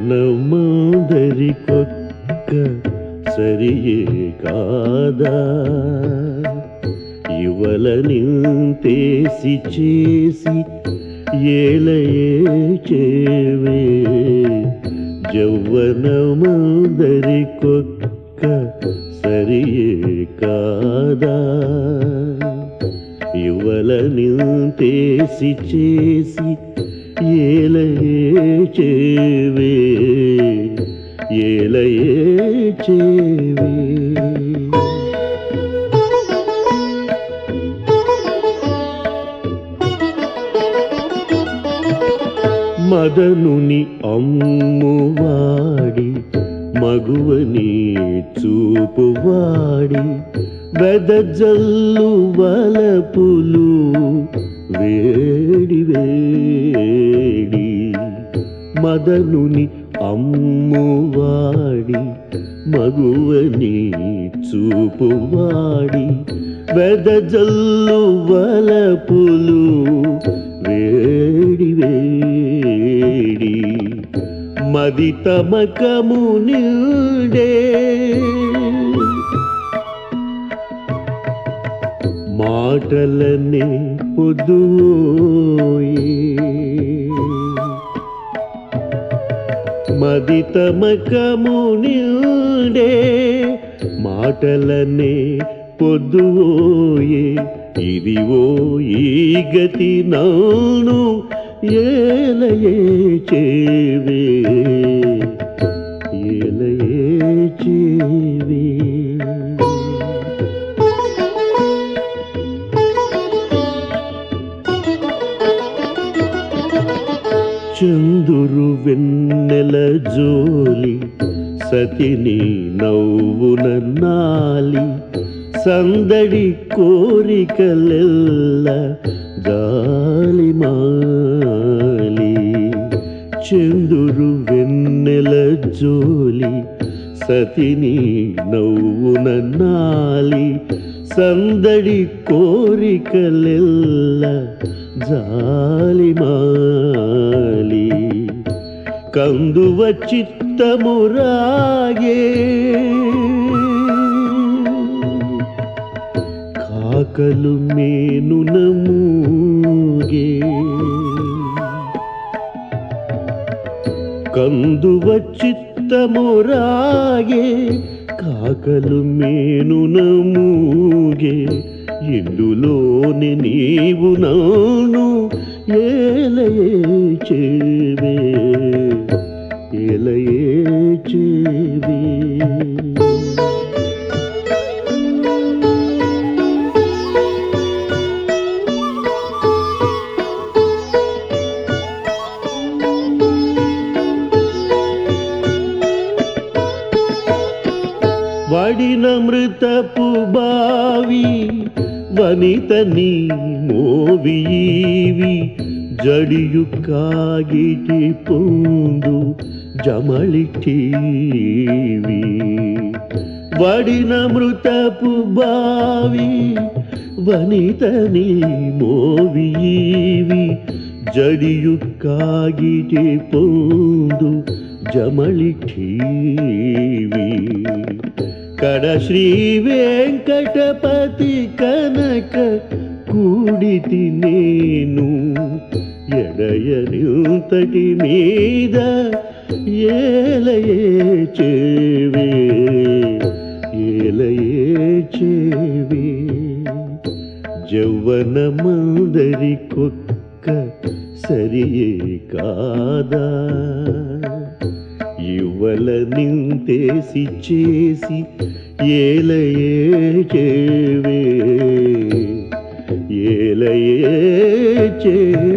యవ్వనమందరి కొక్క సరియే కాదా ఇవల నింతేసి చేసి ఏలయే చేవే యవ్వనమందరి కొక్క సరియే కాదా ఇవల నింతేసి చేసి ఏలయే చేవే ఏలయే చేవే మదనుని అమ్మువాడి మగువని చూపువాడి వెదజల్లు వలపులు వేడి వేడి మదనుని అమ్మువాడి మగువని చూపువాడి వెదజల్లు వలపులు వేడి వేడి మది తమకము నిండే మాటలనే పొదుయే మది తమకము నిండే మాటలనే పొద్దుయే ఇదివో ఈ గతి నాను ఏలయే చేవే ఏలయే చేవే చందురు వెన్నెల జోలి సతిని నవ్వున నాలి సందడి కోరికలెల్ల గాలి మాలి చందురు వెన్నెల జోలి సతిని నవ్వున నాలి సందడి కోరికలెల్ల జాలి మాలి కందువ చిత్తమురాగే కాకలు మేనున మూగే కందువ చిత్తమురాగే కాకలు మేనున మూగే ఇందులోని నీవు నాను ఏలయే చేవే ఏలయే చేవే వడిన మృతపు బావి వనితని మోవీవి జడియు కాగిటి పొందు జమళిటీవి వడిన మృతపు బావి వనితని మోవీవి జడియు కాగిటి పొందు జమళిటీవి కడ శ్రీ వెంకటపతి కనక కూడితి నేను ఎడయనింతటి మీద ఏలయే చేవే ఏలయే చేవే జవ్వనమందరి కొక్క సరియే కాదా ఇవ్వల నింతేసి చేసి ఏలయే చేవే ఏలయే చే